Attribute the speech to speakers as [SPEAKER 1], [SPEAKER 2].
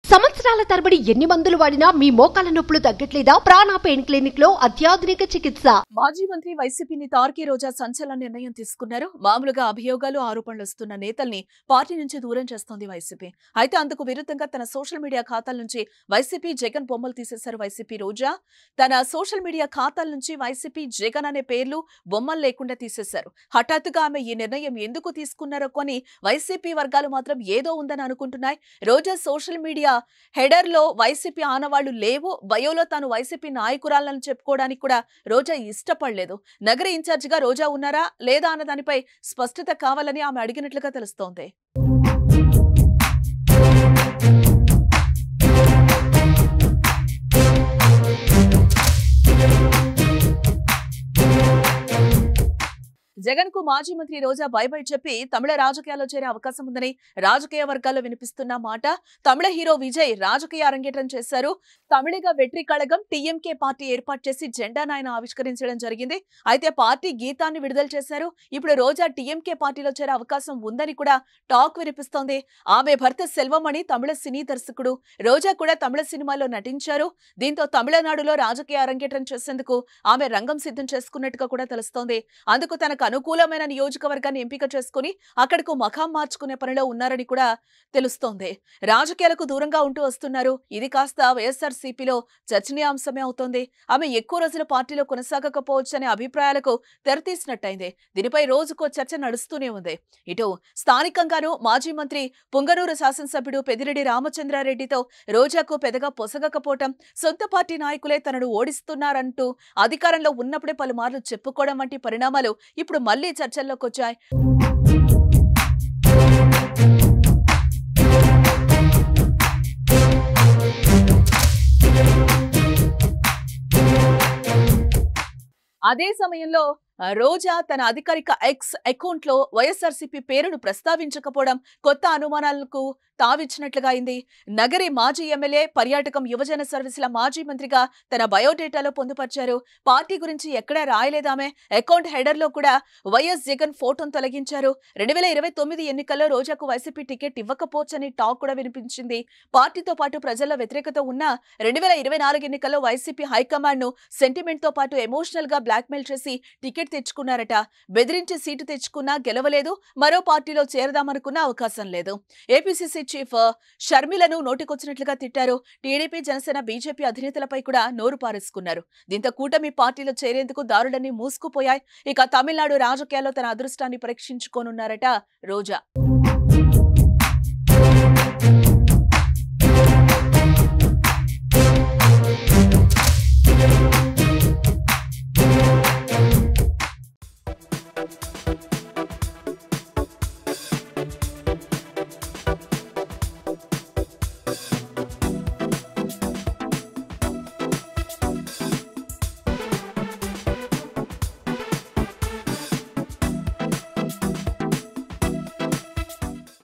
[SPEAKER 1] సంవత్సరాల తరబడి ఎన్ని మందులు వాడినా మీ మోకాల నొప్పులు తగ్గట్లేదా ప్రాణ పెయిన్ క్లినిక్ లో అత్యాధునిక చికిత్స
[SPEAKER 2] మాజీ మంత్రి వైసీపీని తార్కి రోజా సంచలన నిర్ణయం తీసుకున్నారు మామూలుగా అభియోగాలు ఆరోపణలు వస్తున్న నేతల్ని పార్టీ నుంచి దూరం చేస్తోంది వైసీపీ అయితే అందుకు విరుద్ధంగా తన సోషల్ మీడియా ఖాతాల నుంచి వైసీపీ జగన్ బొమ్మలు తీసేశారు వైసీపీ రోజా తన సోషల్ మీడియా ఖాతాల నుంచి వైసీపీ జగన్ అనే పేర్లు బొమ్మలు లేకుండా తీసేశారు హఠాత్తుగా ఆమె ఈ నిర్ణయం ఎందుకు తీసుకున్నారో కొని వైసీపీ వర్గాలు మాత్రం ఏదో ఉందని అనుకుంటున్నాయి రోజా సోషల్ మీడియా హెడర్ లో వైసీపీ ఆనవాళ్లు లేవు బయోలో తాను వైసీపీ నాయకురాలను చెప్పుకోవడానికి కూడా రోజా ఇష్టపడలేదు నగర ఇన్ఛార్జిగా రోజా ఉన్నారా లేదా అన్న దానిపై స్పష్టత కావాలని ఆమె అడిగినట్లుగా తెలుస్తోంది జగన్ కు మాజీ మంత్రి రోజా బై బై చెప్పి తమిళ రాజకీయాల్లో చేరే అవకాశం ఉందని రాజకీయ వర్గాల్లో వినిపిస్తున్న మాట తమిళ హీరో విజయ్ రాజకీయ అరంగేట్రం చేశారు తమిళిగ వెట్రి కళగం టీఎంకే పార్టీ ఏర్పాటు చేసి జెండాను ఆయన ఆవిష్కరించడం జరిగింది అయితే పార్టీ గీతాన్ని విడుదల చేశారు ఇప్పుడు రోజా టీఎంకే పార్టీలో చేరే అవకాశం ఉందని కూడా టాక్ వినిపిస్తోంది ఆమె భర్త సెల్వమణి తమిళ సినీ దర్శకుడు రోజా కూడా తమిళ సినిమాలో నటించారు దీంతో తమిళనాడులో రాజకీయ అరంగేట్రం చేసేందుకు ఆమె రంగం సిద్ధం చేసుకున్నట్టుగా కూడా తెలుస్తోంది అందుకు తనకు అనుకూలమైన నియోజకవర్గాన్ని ఎంపిక చేసుకుని అక్కడకు మఖాం మార్చుకునే పనిలో ఉన్నారని కూడా తెలుస్తోంది రాజకీయాలకు దూరంగా ఉంటూ వస్తున్నారు ఇది కాస్త వైఎస్ఆర్ సిపిలో చర్చనీయాంశమే అవుతోంది ఆమె ఎక్కువ రోజులు పార్టీలో కొనసాగకపోవచ్చనే అభిప్రాయాలకు తెరతీసినట్టయింది దీనిపై రోజుకో చర్చ నడుస్తూనే ఉంది ఇటు స్థానికంగానూ మాజీ మంత్రి పుంగనూరు శాసనసభ్యుడు పెదిరెడ్డి రామచంద్రారెడ్డితో రోజాకు పెదగా పొసగకపోవటం సొంత పార్టీ నాయకులే తనను ఓడిస్తున్నారంటూ అధికారంలో ఉన్నప్పుడే పలుమార్లు చెప్పుకోవడం వంటి పరిణామాలు ఇప్పుడు మళ్లీ చర్చల్లోకి వచ్చాయి అదే సమయంలో ఆ, రోజా తన అధికారిక ఎక్స్ అకౌంట్ లో వైఎస్ఆర్సీపీ పేరును ప్రస్తావించకపోవడం కొత్త అనుమానాలకు తావిచ్చినట్లుగా అయింది నగరి మాజీ ఎమ్మెల్యే పర్యాటకం యువజన సర్వీసుల మాజీ మంత్రిగా తన బయోడేటాలో పొందుపరిచారు పార్టీ గురించి ఎక్కడా రాయలేదామె అకౌంట్ హెడర్ లో కూడా వైఎస్ జగన్ ఫోటోను తొలగించారు రెండు వేల ఇరవై తొమ్మిది ఎన్నికల్లో రోజాకు వైసీపీ టికెట్ ఇవ్వకపోవచ్చని టాక్ కూడా వినిపించింది పార్టీతో పాటు ప్రజల్లో వ్యతిరేకత ఉన్న రెండు వేల ఇరవై నాలుగు ఎన్నికల్లో వైసీపీ హైకమాండ్ ను సెంటిమెంట్ తో పాటు ఎమోషనల్ గా బ్లాక్మెయిల్ చేసి టికెట్ తెచ్చుకున్నారట బెదిరించి సీటు తెచ్చుకున్నా గెలవలేదు మరో పార్టీలో చేరదామనుకున్న అవకాశం లేదు ఏపీసీసీ చీఫ్ షర్మిలను నోటికొచ్చినట్లుగా తిట్టారు టీడీపీ జనసేన బీజేపీ అధినేతలపై కూడా నోరు పారేసుకున్నారు దీంతో కూటమి పార్టీలో చేరేందుకు దారులన్నీ మూసుకుపోయాయి ఇక తమిళనాడు రాజకీయాల్లో తన అదృష్టాన్ని పరీక్షించుకోనున్నారట రోజా